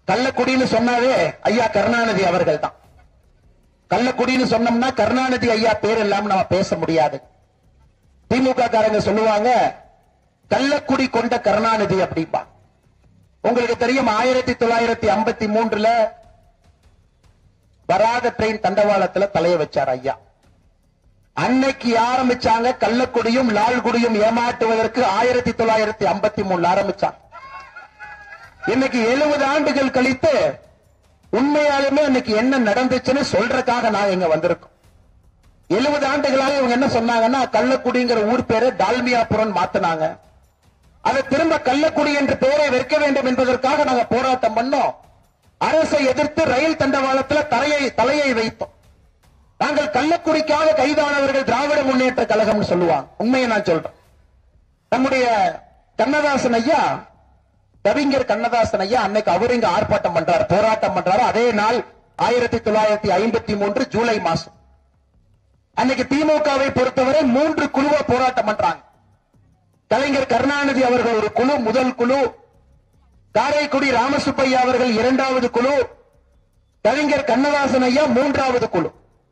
கள்ளக்குடின்னு சொன்னாவே ஐயா கருணாநிதி அவர்கள் தான் கள்ளக்குடின்னு சொன்னோம்னா கருணாநிதி ஐயா பேர் இல்லாம நம்ம பேச முடியாது திமுக காரங்க சொல்லுவாங்க கள்ளக்குடி கொண்ட கருணாநிதி அப்படிம்பா உங்களுக்கு தெரியும் ஆயிரத்தி தொள்ளாயிரத்தி ஐம்பத்தி மூன்றுல வராத ட்ரெயின் தண்டவாளத்துல தலைய வச்சார் ஐயா அன்னைக்கு ஆரம்பிச்சாங்க கள்ளக்குடியும் லால்குடியும் ஏமாற்றுவதற்கு ஆயிரத்தி தொள்ளாயிரத்தி ஐம்பத்தி மூணுல ஆரம்பிச்சாங்க இன்னைக்கு எழுபது ஆண்டுகள் கழித்து உண்மையாலுமே அன்னைக்கு என்ன நடந்துச்சுன்னு சொல்றதுக்காக நாங்க இங்க வந்திருக்கோம் எழுபது ஆண்டுகளாக இவங்க என்ன சொன்னாங்கன்னா கள்ளக்குடிங்கிற ஊர் பேரை டால்மியாபுரம் மாத்தினாங்க அதை திரும்ப கள்ளக்குடி என்ற பெயரை வைக்க வேண்டும் என்பதற்காக நாங்க போராட்டம் பண்ணோம் அரசை எதிர்த்து ரயில் தண்டவாளத்துல தலையை தலையை வைத்தோம் நாங்கள் கள்ளக்குடிக்காக கைதானவர்கள் திராவிட முன்னேற்ற கழகம்னு சொல்லுவாங்க உண்மையை நான் சொல்றேன் நம்முடைய கண்ணதாசன் ஐயா கவிஞர் கண்ணதாசன் ஐயா அன்னைக்கு அவர் இங்க ஆர்ப்பாட்டம் பண்றாரு போராட்டம் பண்றாரு அதே நாள் ஆயிரத்தி தொள்ளாயிரத்தி ஐம்பத்தி மூன்று ஜூலை மாசம் அன்னைக்கு திமுகவை பொறுத்தவரை மூன்று குழுவா போராட்டம் பண்றாங்க கலைஞர் கருணாநிதி அவர்கள் ஒரு குழு முதல் குழு காரைக்குடி ராமசுப்பையா அவர்கள் இரண்டாவது குழு கலைஞர் கண்ணதாசன் ஐயா மூன்றாவது குழு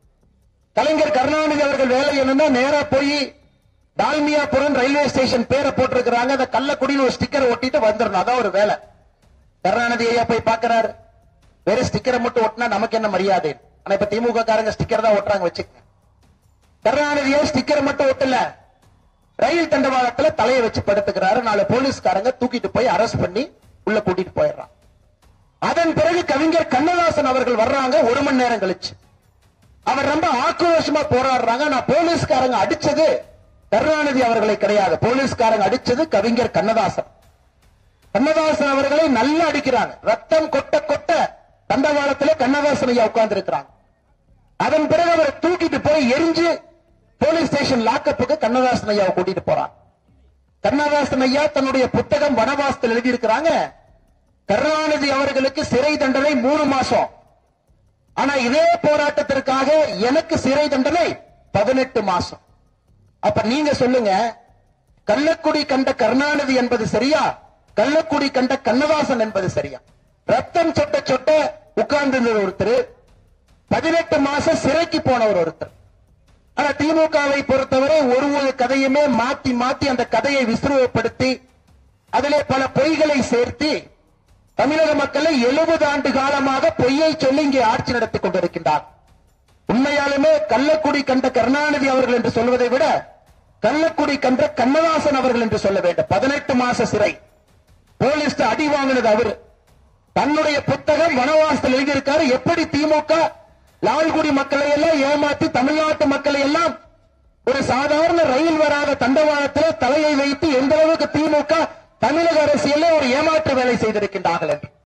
கலைஞர் கருணாநிதி அவர்கள் வேலை என்னன்னா நேரா போய் டால்மியாபுரம் ரயில்வே ஸ்டேஷன் பேரை போட்டிருக்கிறாங்க அந்த கள்ளக்குடியில் ஒரு ஸ்டிக்கர் ஒட்டிட்டு வந்துடணும் அதான் ஒரு வேலை கருணாநிதி ஐயா போய் பாக்குறாரு வேற ஸ்டிக்கரை மட்டும் ஒட்டினா நமக்கு என்ன மரியாதை ஆனா இப்ப திமுக காரங்க ஸ்டிக்கர் தான் ஒட்டுறாங்க வச்சுக்க கருணாநிதியே ஸ்டிக்கர் மட்டும் ஒட்டல ரயில் தண்டவாளத்துல தலையை வச்சு படுத்துக்கிறாரு நாலு போலீஸ்காரங்க தூக்கிட்டு போய் அரெஸ்ட் பண்ணி உள்ள கூட்டிட்டு போயிடுறான் அதன் பிறகு கவிஞர் கண்ணதாசன் அவர்கள் வர்றாங்க ஒரு மணி நேரம் கழிச்சு அவர் ரொம்ப ஆக்ரோஷமா போராடுறாங்க நான் போலீஸ்காரங்க அடிச்சது கருணாநிதி அவர்களை கிடையாது போலீஸ்காரங்க அடிச்சது கவிஞர் கண்ணதாசன் கண்ணதாசன் அவர்களை நல்லா அடிக்கிறாங்க ரத்தம் கொட்ட கொட்ட தண்டவாளத்திலே கண்ணதாசன் ஐயா உட்கார்ந்து இருக்கிறாங்க அதன் பிறகு அவரை தூக்கிட்டு போய் எரிஞ்சு போலீஸ் ஸ்டேஷன் லாக்கப்புக்கு கண்ணதாசன் ஐயாவை கூட்டிட்டு போறான் கண்ணதாசன் ஐயா தன்னுடைய புத்தகம் வனவாசத்தில் எழுதியிருக்கிறாங்க கருணாநிதி அவர்களுக்கு சிறை தண்டனை மூணு மாசம் ஆனா இதே போராட்டத்திற்காக எனக்கு சிறை தண்டனை பதினெட்டு மாசம் அப்ப நீங்க சொல்லுங்க கள்ளக்குடி கண்ட கருணாநிதி என்பது சரியா கள்ளக்குடி கண்ட கண்ணதாசன் என்பது சரியா ரத்தம் சொட்ட சொட்ட உட்கார்ந்து ஒருத்தர் பதினெட்டு மாசம் சிறைக்கு போனவர் ஒருத்தர் ஆனா திமுகவை பொறுத்தவரை ஒரு ஒரு கதையுமே மாத்தி மாத்தி அந்த கதையை விசுருவப்படுத்தி அதிலே பல பொய்களை சேர்த்து தமிழக மக்களை எழுபது ஆண்டு காலமாக பொய்யை சொல்லி இங்கே ஆட்சி நடத்திக் கொண்டிருக்கின்றார் உண்மையாலுமே கள்ளக்குடி கண்ட கருணாநிதி அவர்கள் என்று சொல்வதை விட கள்ளக்குடி கண்ட கண்ணதாசன் அவர்கள் என்று சொல்ல வேண்டும் பதினெட்டு மாச சிறை போலீஸ் அடி வாங்கினது அவரு தன்னுடைய புத்தகம் வனவாசத்தில் எழுதியிருக்காரு எப்படி திமுக லால்குடி மக்களை எல்லாம் ஏமாற்றி தமிழ்நாட்டு மக்களை எல்லாம் ஒரு சாதாரண ரயில் வராத தண்டவாளத்தில் தலையை வைத்து எந்த அளவுக்கு திமுக தமிழக அரசியலே ஒரு ஏமாற்று வேலை செய்திருக்கின்றார்கள் என்று